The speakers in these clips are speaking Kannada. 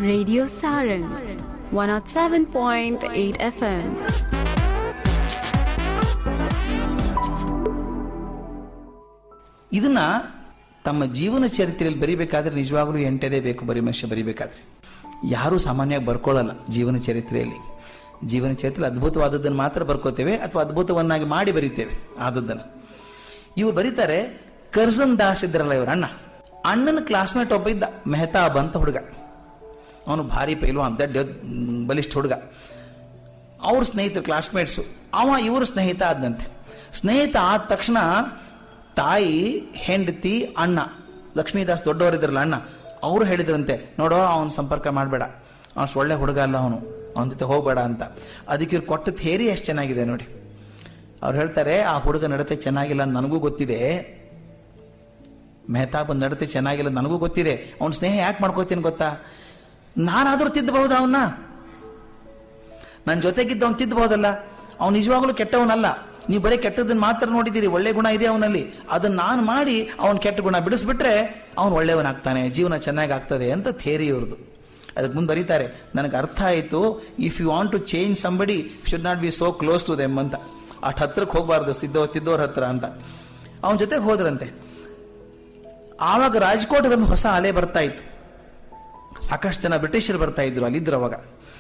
Radio Sarang 107.8 FM. ಇದನ್ನ ತಮ್ಮ ಜೀವನ ಚರಿತ್ರೆಯಲ್ಲಿ ಬರಿಬೇಕಾದ್ರೆ ನಿಜವಾಗ್ಲೂ ಎಂಟದೇ ಬೇಕು ಬರೀ ಮನುಷ್ಯ ಬರಿಬೇಕಾದ್ರೆ ಯಾರೂ ಸಾಮಾನ್ಯವಾಗಿ ಬರ್ಕೊಳ್ಳಲ್ಲ ಜೀವನ ಚರಿತ್ರೆಯಲ್ಲಿ ಜೀವನ ಚರಿತ್ರೆ ಅದ್ಭುತವಾದದ್ದನ್ನು ಮಾತ್ರ ಬರ್ಕೋತೇವೆ ಅಥವಾ ಅದ್ಭುತವನ್ನಾಗಿ ಮಾಡಿ ಬರಿತೇವೆ ಆದದ್ದನ್ನು ಇವ್ರು ಬರೀತಾರೆ ಕರ್ಜನ್ ದಾಸ್ ಇದ್ರಲ್ಲ ಇವ್ರ ಅಣ್ಣ ಅಣ್ಣನ ಕ್ಲಾಸ್ಮೇಟ್ ಒಬ್ಬ ಇದ್ದ ಮೆಹತಾಬ್ ಅಂತ ಹುಡುಗ ಅವನು ಭಾರಿ ಪೈಲ್ವಾನ್ ದಡ್ಡ ಬಲಿಷ್ಠ ಹುಡುಗ ಅವ್ರ ಸ್ನೇಹಿತರು ಕ್ಲಾಸ್ಮೇಟ್ಸು ಅವ ಇವರು ಸ್ನೇಹಿತ ಆದಂತೆ ಸ್ನೇಹಿತ ಆದ ತಕ್ಷಣ ತಾಯಿ ಹೆಂಡತಿ ಅಣ್ಣ ಲಕ್ಷ್ಮೀದಾಸ್ ದೊಡ್ಡವರಿದ್ರಲ್ಲ ಅಣ್ಣ ಅವರು ಹೇಳಿದ್ರಂತೆ ನೋಡೋ ಅವನ ಸಂಪರ್ಕ ಮಾಡಬೇಡ ಅವಷ್ಟು ಒಳ್ಳೆ ಹುಡುಗ ಅಲ್ಲ ಅವನು ಅವನ ಜೊತೆ ಹೋಗಬೇಡ ಅಂತ ಅದಕ್ಕೆ ಇವ್ರು ಕೊಟ್ಟ ಥೇರಿ ಎಷ್ಟು ಚೆನ್ನಾಗಿದೆ ನೋಡಿ ಅವ್ರು ಹೇಳ್ತಾರೆ ಆ ಹುಡುಗ ನಡತೆ ಚೆನ್ನಾಗಿಲ್ಲ ಅಂತ ನನಗೂ ಗೊತ್ತಿದೆ ಮೆಹತಾಬ್ ನಡತೆ ಚೆನ್ನಾಗಿಲ್ಲ ಅಂತ ನನಗೂ ಗೊತ್ತಿದೆ ಅವನ ಸ್ನೇಹ ಯಾಕೆ ಮಾಡ್ಕೋತೀನಿ ಗೊತ್ತಾ ನಾನಾದ್ರೂ ತಿದ್ದಬಹುದಾ ಅವನ್ನ ನನ್ನ ಜೊತೆಗಿದ್ದ ಅವ್ನು ತಿದ್ದಬಹುದಲ್ಲ ಅವ್ನು ನಿಜವಾಗ್ಲೂ ಕೆಟ್ಟವನಲ್ಲ ನೀವು ಬರೀ ಕೆಟ್ಟದನ್ನ ಮಾತ್ರ ನೋಡಿದ್ದೀರಿ ಒಳ್ಳೆ ಗುಣ ಇದೆ ಅವನಲ್ಲಿ ಅದನ್ನ ನಾನು ಮಾಡಿ ಅವನ ಕೆಟ್ಟ ಗುಣ ಬಿಡಿಸ್ಬಿಟ್ರೆ ಅವನು ಒಳ್ಳೆಯವನಾಗ್ತಾನೆ ಜೀವನ ಚೆನ್ನಾಗಿ ಆಗ್ತದೆ ಅಂತ ಥೇರಿ ಇವ್ರದ್ದು ಅದಕ್ಕೆ ಮುಂದೆ ಬರೀತಾರೆ ನನಗೆ ಅರ್ಥ ಆಯಿತು if you want to change somebody should not be so close to them ಅಂತ ಅಷ್ಟು ಹತ್ರಕ್ಕೆ ಹೋಗಬಾರ್ದು ಸಿದ್ದೋ ತಿದ್ದೋರ್ ಹತ್ರ ಅಂತ ಅವನ ಜೊತೆಗೆ ಹೋದ್ರಂತೆ ಆವಾಗ ರಾಜ್ಕೋಟ್ಗೊಂದು ಹೊಸ ಅಲೆ ಬರ್ತಾ ಇತ್ತು ಸಾಕಷ್ಟು ಜನ ಬ್ರಿಟಿಷರು ಬರ್ತಾ ಇದ್ರು ಅಲ್ಲಿದ್ರು ಅವಾಗ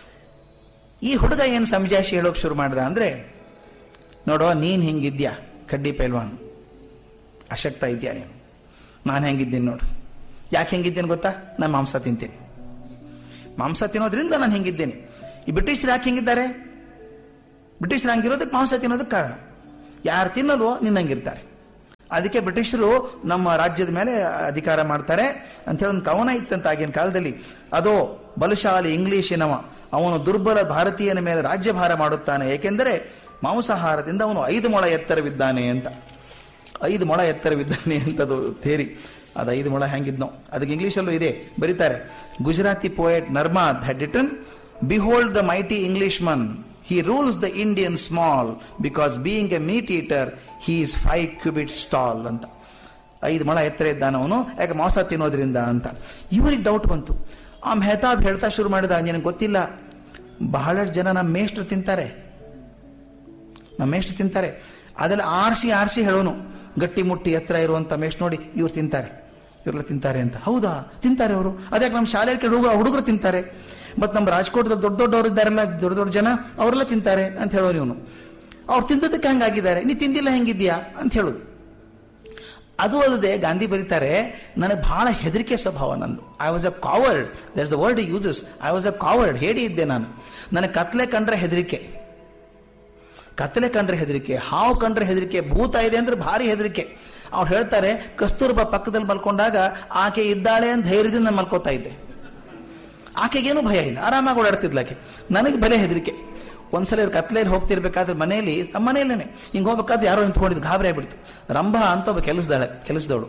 ಈ ಹುಡುಗ ಏನು ಸಮಜಾಯಿಷಿ ಹೇಳೋಕೆ ಶುರು ಮಾಡ್ದ ಅಂದ್ರೆ ನೋಡೋ ನೀನ್ ಹಿಂಗಿದ್ಯಾ ಕಡ್ಡಿ ಪೈಲ್ವಾನ್ ಅಶಕ್ತ ಇದ್ಯಾ ನೀನು ನಾನು ಹೆಂಗಿದ್ದೀನಿ ನೋಡು ಯಾಕೆ ಹೆಂಗಿದ್ದೇನೆ ಗೊತ್ತಾ ನಾನು ಮಾಂಸ ತಿಂತೀನಿ ಮಾಂಸ ತಿನ್ನೋದ್ರಿಂದ ನಾನು ಹೆಂಗಿದ್ದೇನೆ ಈ ಬ್ರಿಟಿಷರು ಯಾಕೆ ಹೆಂಗಿದ್ದಾರೆ ಬ್ರಿಟಿಷರು ಹಂಗಿರೋದಕ್ಕೆ ಮಾಂಸ ತಿನ್ನೋದಕ್ಕೆ ಕಾರಣ ಯಾರು ತಿನ್ನಲ್ವೋ ನಿನ್ನಂಗಿರ್ತಾರೆ ಅದಕ್ಕೆ ಬ್ರಿಟಿಷರು ನಮ್ಮ ರಾಜ್ಯದ ಮೇಲೆ ಅಧಿಕಾರ ಮಾಡ್ತಾರೆ ಅಂತ ಹೇಳಿ ಒಂದು ಕವನ ಇತ್ತಂತ ಆಗಿನ ಕಾಲದಲ್ಲಿ ಅದೋ ಬಲಶಾಲಿ ಇಂಗ್ಲಿಶಿನವ ಅವನು ದುರ್ಬಲ ಭಾರತೀಯನ ಮೇಲೆ ರಾಜ್ಯಭಾರ ಮಾಡುತ್ತಾನೆ ಏಕೆಂದರೆ ಮಾಂಸಾಹಾರದಿಂದ ಅವನು ಐದು ಮೊಳ ಎತ್ತರವಿದ್ದಾನೆ ಅಂತ ಐದು ಮೊಳ ಎತ್ತರವಿದ್ದಾನೆ ಅಂತದು ಥೇರಿ ಅದು ಐದು ಮೊಳ ಹೆಂಗಿದ್ನೋ ಅದಕ್ಕೆ ಇಂಗ್ಲಿಷಲ್ಲೂ ಇದೆ ಬರೀತಾರೆ Gujarati poet Narmad had written behold the mighty English man he rules the Indian small because being a meat eater he is five cubit stall ಅಂತ ಐದು ಮೊಳ ಎತ್ತರ ಇದ್ದಾನವನು ಯಾಕೆ ಮಾಂಸ ತಿನ್ನೋದ್ರಿಂದ ಅಂತ ಇವರಿಗೆ ಡೌಟ್ ಬಂತು ಆ ಮೆಹತಾಬ್ ಹೇಳ್ತಾ ಶುರು ಮಾಡಿದ ನಿನಗೆ ಗೊತ್ತಿಲ್ಲ ಬಹಳಷ್ಟು ಜನ ನಮ್ಮ ಮೇಷ್ಟ್ರು ತಿಂತಾರೆ ನಮ್ಮ ಮೇಷ್ಟ್ರು ತಿಂತಾರೆ ಅದೆಲ್ಲ ಆರಿಸಿ ಆರಿಸಿ ಹೇಳೋನು ಗಟ್ಟಿ ಮುಟ್ಟಿ ಎತ್ತರ ಇರುವಂತ ಮೇಷ್ಟ್ ನೋಡಿ ಇವ್ರು ತಿಂತಾರೆ ಇವ್ರೆಲ್ಲ ತಿಂತಾರೆ ಅಂತ ಹೌದಾ ತಿಂತಾರೆ ಅವರು ಅದಕ್ಕೆ ನಮ್ಮ ಶಾಲೆ ಹುಡುಗ ಹುಡುಗರು ತಿಂತಾರೆ ಮತ್ತು ನಮ್ಮ ರಾಜ್ಕೋಟದಲ್ಲಿ ದೊಡ್ಡ ದೊಡ್ಡವರು ಇದ್ದಾರಲ್ಲ ದೊಡ್ಡ ದೊಡ್ಡ ಜನ ಅವರೆಲ್ಲ ತಿಂತಾರೆ ಅಂತ ಹೇಳೋರು ಇವನು ಅವ್ರು ತಿಂದದಕ್ಕೆ ಹಂಗಾಗಿದ್ದಾರೆ ನೀ ತಿಂದಿಲ್ಲ ಹೆಂಗಿದ್ಯಾ ಅಂತ ಹೇಳೋದು ಅದು ಅಲ್ಲದೆ ಗಾಂಧಿ ಬರೀತಾರೆ ನನಗೆ ಬಹಳ ಹೆದರಿಕೆ ಸ್ವಭಾವ ನಂದು I was a coward that's the word uses I was a coward ಹೇಳಿ ಇದ್ದೆ ನಾನು ನನಗೆ ಕತ್ಲೆ ಕಂಡ್ರೆ ಹೆದರಿಕೆ ಕತ್ತಲೆ ಕಂಡ್ರೆ ಹೆದರಿಕೆ ಹಾವು ಕಂಡ್ರೆ ಹೆದರಿಕೆ ಭೂತ ಇದೆ ಅಂದ್ರೆ ಭಾರಿ ಹೆದರಿಕೆ ಅವ್ರು ಹೇಳ್ತಾರೆ ಕಸ್ತೂರ್ಬಾ ಪಕ್ಕದಲ್ಲಿ ಮಲ್ಕೊಂಡಾಗ ಆಕೆ ಇದ್ದಾಳೆ ಅಂತ ಧೈರ್ಯದಿಂದ ನಾನು ಮಲ್ಕೋತಾ ಇದ್ದೆ ಆಕೆಗೇನು ಭಯ ಇಲ್ಲ ಆರಾಮಾಗಿ ಓಡಾಡ್ತಿದ್ಲ ಆಕೆ ನನಗೆ ಬಲೆ ಹೆದರಿಕೆ ಒಂದ್ಸಲ ಇವ್ರು ಕತ್ಲೆಯಲ್ಲಿ ಹೋಗ್ತಿರ್ಬೇಕಾದ್ರೆ ಮನೆಯಲ್ಲಿ ನಮ್ಮ ಮನೆಯಲ್ಲೇನೆ ಹಿಂಗೆ ಹೋಗ್ಬೇಕಾದ್ರೆ ಯಾರೋ ನಿಂತ್ಕೊಂಡಿದ್ದು ಗಾಬರಿ ಆಗ್ಬಿಡ್ತು ರಂಭ ಅಂತ ಒಬ್ಬ ಕೆಲಸದಾಳೆ ಕೆಲಸದವಳು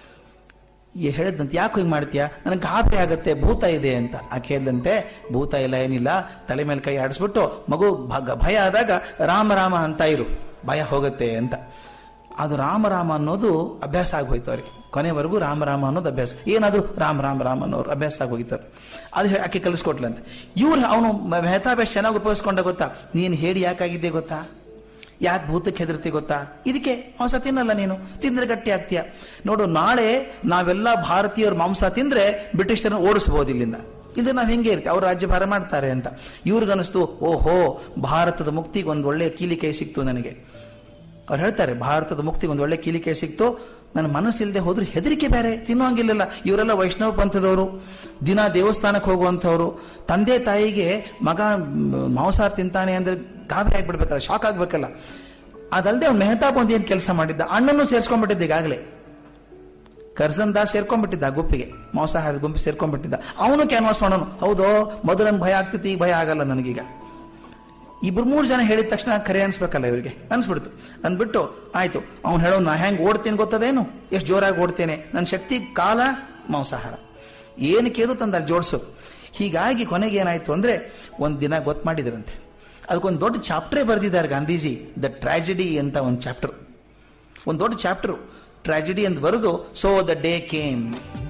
ಈ ಹೇಳಿದಂತೆ ಯಾಕೆ ಹಿಂಗೆ ಮಾಡ್ತೀಯಾ ನನಗೆ ಗಾಬರಿ ಆಗತ್ತೆ ಭೂತ ಇದೆ ಅಂತ ಆಕೆ ಹೇಳಿದಂತೆ ಭೂತ ಇಲ್ಲ ಏನಿಲ್ಲ ತಲೆ ಮೇಲೆ ಕೈ ಆಡಿಸ್ಬಿಟ್ಟು ಮಗು ಭಗ- ಭಯ ಆದಾಗ ರಾಮ ರಾಮ ಅಂತ ಇರು ಭಯ ಹೋಗುತ್ತೆ ಅಂತ ಅದು ರಾಮ ರಾಮ ಅನ್ನೋದು ಅಭ್ಯಾಸ ಆಗೋಯ್ತು ಅವ್ರಿಗೆ ಕೊನೆವರೆಗೂ ರಾಮ ರಾಮ ಅನ್ನೋದು ಅಭ್ಯಾಸ ಏನಾದರೂ ರಾಮ ರಾಮ ರಾಮ ಅನ್ನೋರು ಅಭ್ಯಾಸ ಆಗೋಗಿತ್ತು ಅದು ಅದು ಹೇ- ಆಕೆ ಕಲಿಸ್ಕೊಟ್ಲಂತೆ ಇವ್ರು ಅವನು ಮೆಹತಾಬ್ ಎಷ್ಟು ಚೆನ್ನಾಗಿ ಉಪಯೋಗಿಸ್ಕೊಂಡ ಗೊತ್ತಾ ನೀನು ಹೇಳಿ ಯಾಕಾಗಿದ್ದೆ ಗೊತ್ತಾ ಯಾಕೆ ಭೂತಕ್ಕೆ ಹೆದರ್ತಿ ಗೊತ್ತಾ ಇದಕ್ಕೆ ಮಾಂಸ ತಿನ್ನಲ್ಲ ನೀನು ತಿಂದ್ರೆ ಗಟ್ಟಿ ಆಗ್ತೀಯ ನೋಡು ನಾಳೆ ನಾವೆಲ್ಲ ಭಾರತೀಯರು ಮಾಂಸ ತಿಂದ್ರೆ ಬ್ರಿಟಿಷರನ್ನ ಓಡಿಸ್ಬೋದು ಇಲ್ಲಿಂದ ಇದು ನಾವು ಹಿಂಗೆ ಇರ್ತೀವಿ ಅವ್ರು ರಾಜ್ಯಭಾರ ಮಾಡ್ತಾರೆ ಅಂತ ಇವ್ರಿಗನಿಸ್ತು ಓಹೋ ಭಾರತದ ಮುಕ್ತಿಗೆ ಒಂದು ಒಳ್ಳೆಯ ಕೀಲಿಕೈ ಸಿಕ್ತು ನನಗೆ ಅವ್ರು ಹೇಳ್ತಾರೆ ಭಾರತದ ಮುಕ್ತಿಗೆ ಒಂದು ಒಳ್ಳೆ ಕೀಲಿಕೆ ಸಿಕ್ತು ನನ್ನ ಮನಸ್ಸಿಲ್ಲದೆ ಹೋದ್ರೆ ಹೆದರಿಕೆ ಬೇರೆ ತಿನ್ನುವಂಗಿಲ್ಲ ಇವರೆಲ್ಲ ವೈಷ್ಣವ ಪಂಥದವರು ದಿನ ದೇವಸ್ಥಾನಕ್ಕೆ ಹೋಗುವಂಥವ್ರು ತಂದೆ ತಾಯಿಗೆ ಮಗ ಮ್, ಮಾಂಸಾಹಾರ ತಿಂತಾನೆ ಅಂದ್ರೆ ಗಾಬರಿ ಆಗ್ಬಿಡ್ಬೇಕಲ್ಲ ಶಾಕ್ ಆಗ್ಬೇಕಲ್ಲ ಅದಲ್ಲದೆ ಅವ್ನು ಮೆಹತಾಬ್ ಒಂದು ಏನು ಕೆಲಸ ಮಾಡಿದ್ದ ಅಣ್ಣನೂ ಸೇರ್ಸ್ಕೊಂಡ್ಬಿಟ್ಟಿದ್ದ ಈಗಾಗಲೇ ಕರ್ಸನ್ ದಾಸ್ ಸೇರ್ಕೊಂಡ್ಬಿಟ್ಟಿದ್ದ ಆ ಗುಂಪಿಗೆ ಮಾಂಸಾಹಾರದ ಗುಂಪು ಸೇರ್ಕೊಂಡ್ಬಿಟ್ಟಿದ್ದ ಅವನು ಕ್ಯಾನ್ವಾಸ್ ಮಾಡೋನು ಹೌದೋ ಮೊದಲು ನಂಗೆ ಭಯ ಆಗ್ತಿತ್ತು ಈಗ ಭಯ ಆಗಲ್ಲ ನನಗೀಗ ಇಬ್ರು ಮೂರು ಜನ ಹೇಳಿದ ತಕ್ಷಣ ಖರೆ ಅನ್ಸ್ಬೇಕಲ್ಲ ಇವರಿಗೆ ಅನ್ಸ್ಬಿಡ್ತು ಅಂದ್ಬಿಟ್ಟು ಆಯ್ತು ಅವ್ನು ಹೇಳೋ ನಾ ಹೆಂಗ್ ಓಡ್ತೀನಿ ಗೊತ್ತದೇನು ಎಷ್ಟು ಜೋರಾಗಿ ಓಡ್ತೇನೆ ನನ್ನ ಶಕ್ತಿ ಕಾಲ ಮಾಂಸಾಹಾರ ಏನಕ್ಕೆ ಇದು ತಂದ ಜೋಡಿಸು ಹೀಗಾಗಿ ಕೊನೆಗೆ ಏನಾಯ್ತು ಅಂದ್ರೆ ಒಂದ್ ದಿನ ಗೊತ್ತು ಮಾಡಿದ್ರಂತೆ ಅದಕ್ಕೊಂದು ದೊಡ್ಡ ಚಾಪ್ಟರೇ ಬರೆದಿದ್ದಾರೆ ಗಾಂಧೀಜಿ ದ ಟ್ರಾಜಿಡಿ ಅಂತ ಒಂದು ಚಾಪ್ಟರ್ ಒಂದು ದೊಡ್ಡ ಚಾಪ್ಟರ್ ಟ್ರಾಜಿಡಿ ಅಂತ ಬರೆದು ಸೋ ದ ಡೇ ಕೇಮ್